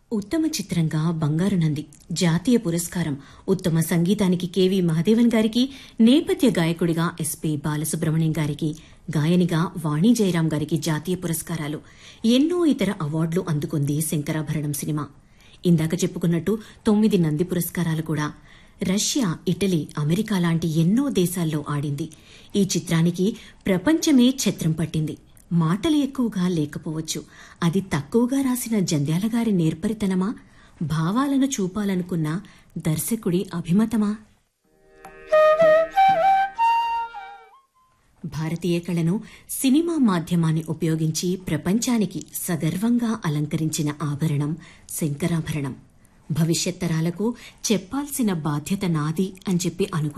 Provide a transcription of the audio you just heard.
ఉత్తమ చిత్రంగా బంగారు నంది జాతీయ పురస్కారం ఉత్తమ సంగీతానికి కెవి మహదేవన్ గారికి నేపథ్య గాయకుడిగా ఎస్పి బాలసుబ్రహ్మణ్యం గారికి గాయనిగా వాణి జయరాం గారికి జాతీయ పురస్కారాలు ఎన్నో ఇతర అవార్డులు అందుకుంది శంకరాభరణం సినిమా ఇందాక చెప్పుకున్నట్టు తొమ్మిది నంది పురస్కారాలు కూడా రష్యా ఇటలీ అమెరికా లాంటి ఎన్నో దేశాల్లో ఆడింది ఈ చిత్రానికి ప్రపంచమే ఛత్రం పట్టింది మాటలు ఎక్కువగా లేకపోవచ్చు అది తక్కువగా రాసిన జంధ్యాల గారి నేర్పరితనమా భావాలను చూపాలనుకున్న దర్శకుడి అభిమతమా భారతీయ కళను సినిమా మాధ్యమాన్ని ఉపయోగించి ప్రపంచానికి సగర్వంగా అలంకరించిన ఆభరణం శంకరాభరణం భవిష్యత్ తరాలకు చెప్పాల్సిన బాధ్యత నాది అని చెప్పి అనుకు